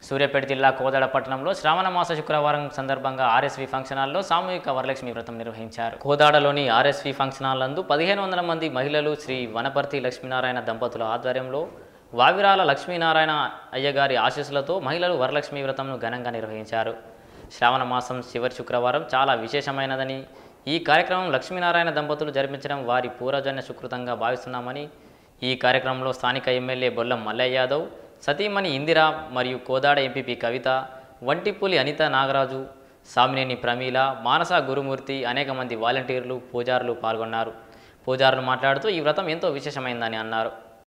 సూర్యాపేట జిల్లా కోదాడ పట్టణంలో శ్రావణ మాస శుక్రవారం సందర్భంగా ఆర్ఎస్వి ఫంక్షన్ హాల్లో సామూహిక వరలక్ష్మి వ్రతం నిర్వహించారు కోదాడలోని ఆర్ఎస్వి ఫంక్షన్ హాల్ నందు పదిహేను వందల మంది మహిళలు శ్రీ వనపర్తి లక్ష్మీనారాయణ దంపతుల ఆధ్వర్యంలో వావిరాల లక్ష్మీనారాయణ అయ్యగారి ఆశీస్సులతో మహిళలు వరలక్ష్మి వ్రతంను ఘనంగా నిర్వహించారు శ్రావణ మాసం చివరి శుక్రవారం చాలా విశేషమైనదని ఈ కార్యక్రమం లక్ష్మీనారాయణ దంపతులు జరిపించడం వారి పూర్వజన్య సుకృతంగా భావిస్తున్నామని ఈ కార్యక్రమంలో స్థానిక ఎమ్మెల్యే బొల్లం మల్లయ్య యాదవ్ సతీమణి ఇందిరా మరియు కోదాడ ఎంపీపీ కవిత వంటిపులి అనిత నాగరాజు సామినేని ప్రమీల మానస గురుమూర్తి అనేక మంది వాలంటీర్లు పూజారులు పాల్గొన్నారు పూజారులు మాట్లాడుతూ ఈ వ్రతం ఎంతో విశేషమైందని అన్నారు